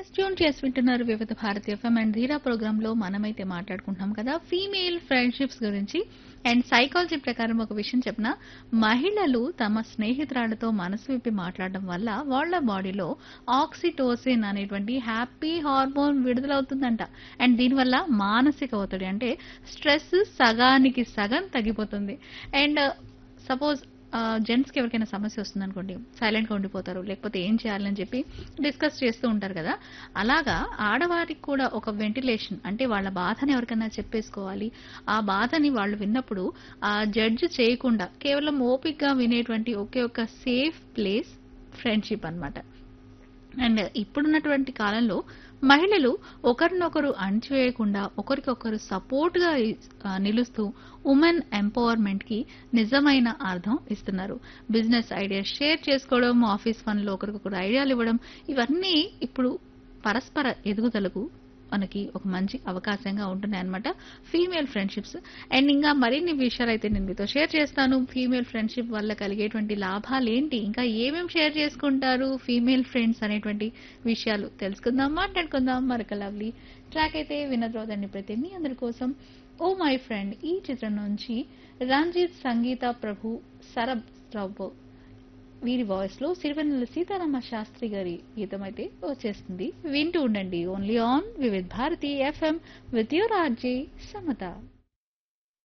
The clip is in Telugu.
ఎస్ ట్యూన్ చేసి వింటున్నారు Vividh Bharati FM and Dheera programme లో మనమైతే మాట్లాడుకుంటున్నాం కదా ఫీమేల్ ఫ్రెండ్షిప్స్ గురించి అండ్ సైకాలజీ ప్రకారం ఒక విషయం చెప్పిన మహిళలు తమ స్నేహితురాలతో మనసు విప్పి మాట్లాడడం వల్ల వాళ్ళ బాడీలో ఆక్సిటోసిన్ అనేటువంటి హ్యాపీ హార్మోన్ విడుదలవుతుందంట అండ్ దీనివల్ల మానసిక ఒత్తిడి అంటే స్ట్రెస్ సగానికి సగం తగ్గిపోతుంది అండ్ సపోజ్ జెంట్స్కి ఎవరికైనా సమస్య వస్తుంది అనుకోండి సైలెంట్గా ఉండిపోతారు లేకపోతే ఏం చేయాలని చెప్పి డిస్కస్ చేస్తూ ఉంటారు కదా అలాగా ఆడవారికి కూడా ఒక వెంటిలేషన్ అంటే వాళ్ళ బాధని ఎవరికైనా చెప్పేసుకోవాలి ఆ బాధని వాళ్ళు విన్నప్పుడు ఆ జడ్జ్ చేయకుండా కేవలం ఓపిక్గా వినేటువంటి ఒకే ఒక సేఫ్ ప్లేస్ ఫ్రెండ్షిప్ అన్నమాట అండ్ ఇప్పుడున్నటువంటి కాలంలో మహిళలు ఒకరినొకరు అణచివేయకుండా ఒకరికొకరు సపోర్ట్ గా ఆ, నిలుస్తూ ఉమెన్ ఎంపవర్మెంట్ కి నిజమైన అర్థం ఇస్తున్నారు బిజినెస్ ఐడియాస్ షేర్ చేసుకోవడం ఆఫీస్ పనులు ఒకరికొకరు ఐడియాలు ఇవ్వడం ఇవన్నీ ఇప్పుడు పరస్పర ఎదుగుదలకు మనకి ఒక మంచి అవకాశంగా ఉంటున్నాయి అనమాట ఫీమేల్ ఫ్రెండ్షిప్స్ అండ్ ఇంకా మరిన్ని విషయాలు అయితే నేను మీతో షేర్ చేస్తాను ఫీమేల్ ఫ్రెండ్షిప్ వల్ల కలిగేటువంటి లాభాలు ఏంటి ఇంకా ఏమేమి షేర్ చేసుకుంటారు ఫీమేల్ ఫ్రెండ్స్ అనేటువంటి విషయాలు తెలుసుకుందాం మాట్లాడుకుందాం మరొక లవ్లీ ట్రాక్ అయితే వినద్రోదండి ప్రతి మీ అందరి కోసం ఓ మై ఫ్రెండ్ ఈ చిత్రం నుంచి రంజిత్ సంగీత ప్రభు సరబ్ రావు వీరి వాయిస్ లో సిరివెన్నెల సీతారామ శాస్త్రి గారి గీతం అయితే వచ్చేస్తుంది వింటూ ఉండండి only on Vividh Bharati FM with your RJ Samata